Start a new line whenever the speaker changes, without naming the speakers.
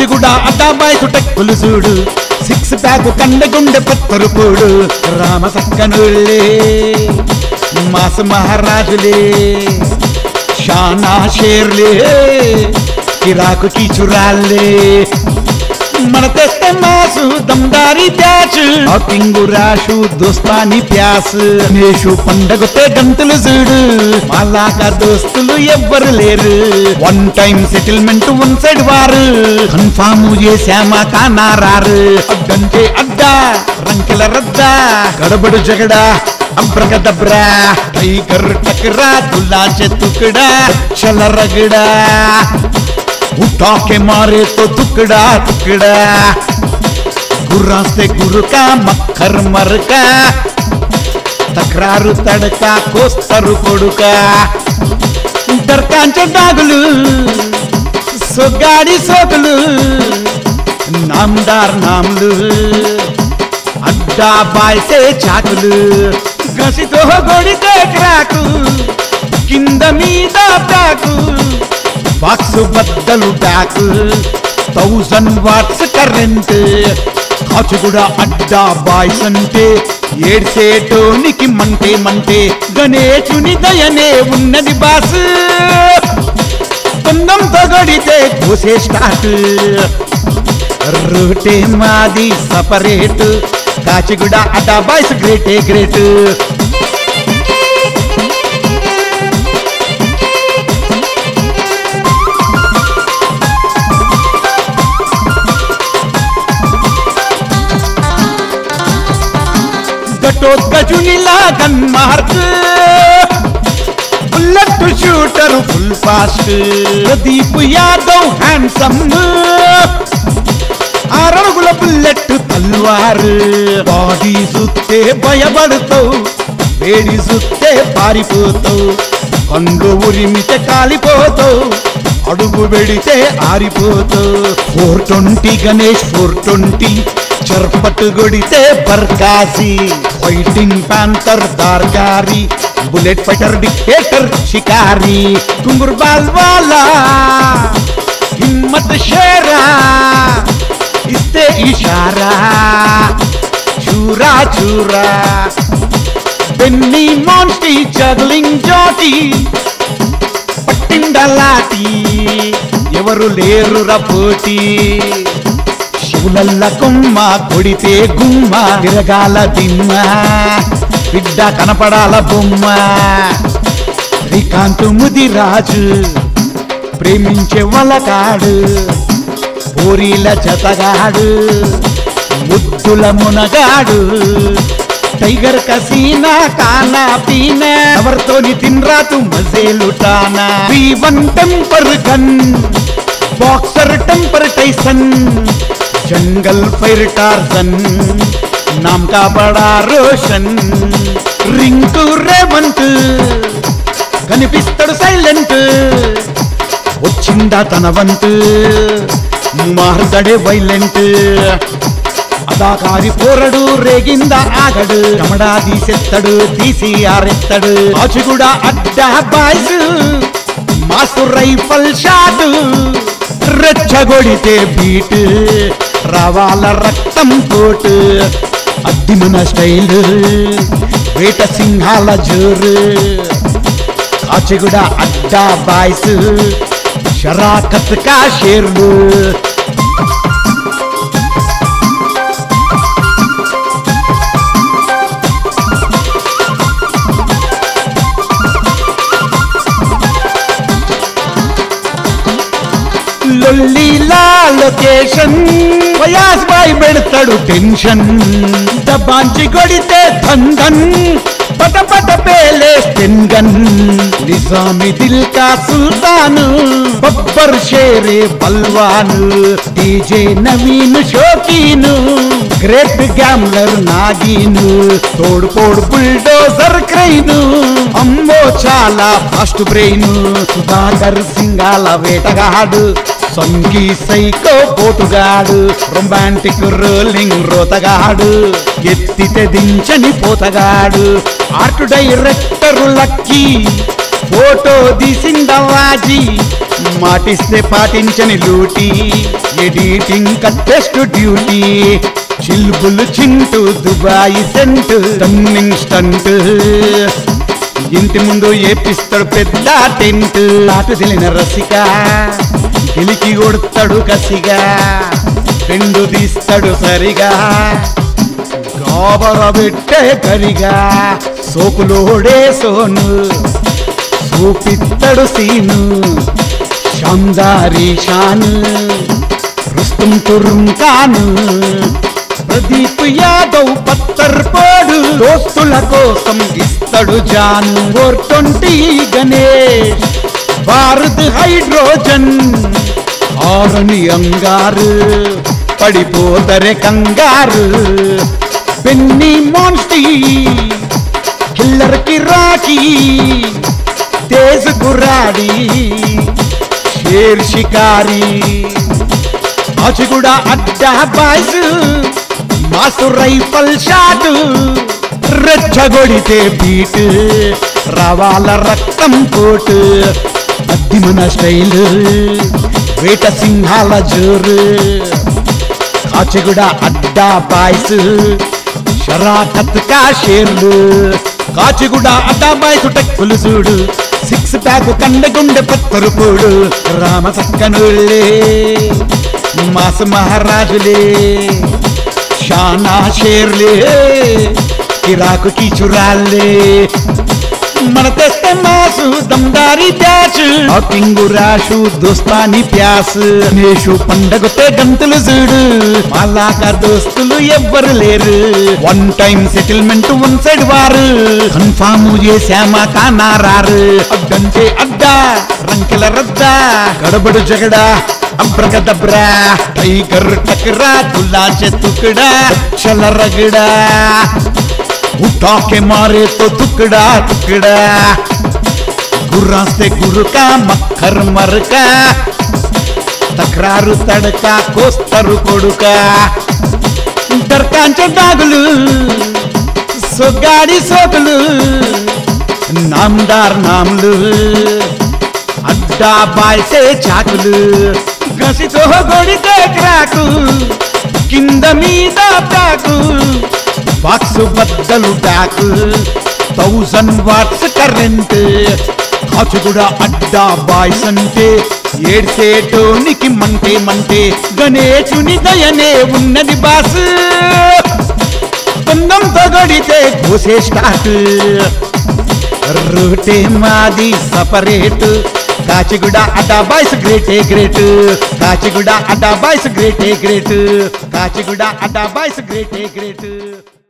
కాచిగూడ అడ్డాబాయ్ టెక్కులు చూడు సిక్స్ ప్యాక్ కండగుండె పత్తరుపూడు రామ సక్కనుళ్ళే మాస మహారాజులే షానా షేర్లే కిరాకు కీచురాళ్ళే మన తెస్తే మాసు దమ్దారి ప్యాచ్ షాపింగ్ రాషు దోస్తాని ప్యాస్ నేషు పండగతే గంతులు చూడు మాలాగా దోస్తులు ఎవ్వరు లేరు one time settlement one side వారు కన్ఫామ్ చేశామా కానారారు అడ్డంటే అడ్డా రంకెల రద్దా గడబడు జగడా అబ్రగదబ్రా టైగర్ టకరా తులా చెతుకడా చల రగడా उठा के मारे तो टुकड़ा टुकड़ा गुर्रा से गुरु का मक्खर मर का తక్రారు తడక కోస్తరు కొడుక దర్కాంచ డాగులు సొగ్గాడి సోకులు నామదార్ నామ్లు అడ్డా బాయ్సే చాకులు గసితో గొడితే క్రాకు కింద మీద ప్యాకు బాక్స్ బద్దలు back thousand watts current Kachiguda అడ్డా బాయ్స్ అంటే ఏడ్సేటోనికి మంటే మంటే గణేశుని దయనే ఉన్నది బాస్ కుందంతో గడితే కోసే స్టార్ట్ రూటే మాది సపరేట్ కాచిగూడ అడ్డా బాయ్స్ గ్రేటే గ్రేట్ ఘటోద్గజునిలా గన్మార్క్ bullet shooter full fast Pradeep Yadav handsome ఆరడుగుల బుల్లెట్ తల్వారు బాడీ సుత్తే భయపడతావు వేడి సుత్తే పారిపోతావు కండు ఉరిమితే కాలిపోతావు అడుగు పెడితే ఆరిపోతావు four twenty Ganesh four twenty చర్పట్ కొడితే బర్కాసి ఫైటింగ్ ప్యాంతర్ దార్గారి బుల్లెట్ ఫైటర్ డిక్టేటర్ షికారి కుంగుర్ బాల్ వాలా హిమ్మత్ షేరా ఇస్తే ఇషారా చూరా చూరా బెన్నీ మాంటీ జగ్లింగ్ జోటి పట్టిండలాటి ఎవరు లేరు పోటీ శివులల్ల కొమ్మ కొడితే గుమ్మ తిరగాల దిమ్మ బిడ్డ కనపడాల బొమ్మ శ్రీకాంత్ ముదిరాజు ప్రేమించే వలకాడు పూరీల జతగాడు ముద్దుల మునగాడు టైగర్ కసీనా కానా పీనా ఎవరితోని తిన్రాతు మజేలుటానా V one temper gun boxer temper Tyson jungle fire Tarzan నామ్ కా బడా రోషన్ రింకు రేవంత్ కనిపిస్తాడు సైలెంట్ వచ్చిందా తన వంతు మారుతాడే వైలెంట్ అదాకారి పోరడు రేగింద ఆగడు కమడా తీసెత్తడు తీసి ఆరెత్తడు ఆచుగుడ అడ్డా బాయ్స్ మాసు రైఫల్ షాట్ రెచ్చగొడితే బీట్ రవాల రక్తం కోట్ అద్ది మన స్టైల్ వేట సింహాల జోరు కాచిగూడ అడ్డా బాయ్స్ షరాకత్ కా షేర్లు లొల్లీలా లొకేషన్ వయాస్ బాయ్ పెడతాడు టెన్షన్ దబాంచి కొడితే ధన్ పట పట పేలే గన్ నిజామి దిల్ కా సుల్తాను బబ్బర్ షేరే బల్వాను డీజే నవీన్ షోకీను గ్రేట్ గ్యామ్లర్ నాగీను తోడు పోడు బుల్డోజర్ క్రైను అమ్మో చాలా ఫాస్ట్ బ్రెయిన్ సుధాకర్ సింగాల వేటగాడు సంగీ సైకో పోటుగాడు రొమాంటిక్ రోలింగ్ రోతగాడు ఎత్తితే దించని పోతగాడు ఆర్ట్ డైరెక్టర్ లక్కీ ఫోటో తీసిందవాజీ మాటిస్తే పాటించని లూటి ఎడిటింగ్ కట్టెస్ట్ డ్యూటీ చిల్బుల్ చింటూ దుబాయ్ సెంట్ టన్నింగ్ స్టంట్ ఇంటి ముందు ఏపిస్తాడు పెద్ద టెంట్ నాటు తెలిన రసిక గెలికి కొడతాడు కసిగా రెండు తీస్తాడు సరిగా గాబర పెట్టే కరిగా సోకులోడే సోను చూపిత్తడు సీను శాందారి షాను రుస్తుం తురుం కాను ప్రదీప్ యాదవ్ పత్తర్ పోడు దోస్తుల కోసం ఇస్తడు జాను four twenty Ganesh Bharat hydrogen ఆరని అంగారు పడిపోతరే కంగారు పెన్ని మోన్స్టీ కిల్లర్ కి రాకీ తేజ్ గురాడి షేర్ షికారి ఆచిగూడ అడ్డా బాయ్స్ మాసు రైఫల్ షాట్ రెచ్చగొడితే బీట్ రవాల రక్తం కోట్ అద్ది మన స్టైల్ వేట సింహాల జోరు కాచిగూడ అడ్డా బాయ్స్ షరాకత్ కా షేర్లు కాచిగూడ అడ్డా బాయ్స్ టెక్కులు చూడు సిక్స్ ప్యాక్ కండగుండె పత్తరు పూడు రామ సక్కనుళ్ళే మాస్ మహారాజులే షానా షేర్లే కిరాకు కిచురాళ్ళే మన తెస్తే మాసు దమ్దారి ప్యాచ్ హాకింగు రాషు దోస్తాని ప్యాస్ నేషు పండగతే గంతులు చూడు మాలాగా దోస్తులు ఎవ్వరు లేరు one time settlement one side వారు కన్ఫామ్ చేశామా కానారారు అడ్డంటే అడ్డా రంకెల రద్దా గడబడు జగడా అబ్రగదబ్రా టైగర్ టకరా దుల్లాచే తుకడా చల రగడా उठा के मारे तो टुकड़ा टुकड़ा गुर्रा से गुरु का मक्खर मर का తక్రారు తడక కోస్తరు కొడుక దర్కాంచ డాగులు సొగ్గాడి సోకులు నామదార్ నాములు అడ్డా బాయ్సే చాకులు గసితో కొడితే క్రాకు కింద మీద ప్యాకు బాక్స్ బద్దలు back thousand watts current Kachiguda అడ్డా బాయ్స్ అంటే ఏడ్సేటోనికి మంటే మంటే గణేశుని దయనే ఉన్నది బాస్ బంధంతో గడితే కోసే స్టార్ట్ రూటే మాది సపరేట్ కాచిగూడ అడ్డా బాయ్స్ గ్రేటే గ్రేట్ కాచిగూడ అడ్డా బాయ్స్ గ్రేటే గ్రేట్ కాచిగూడ అడ్డా బాయ్స్ గ్రేటే గ్రేట్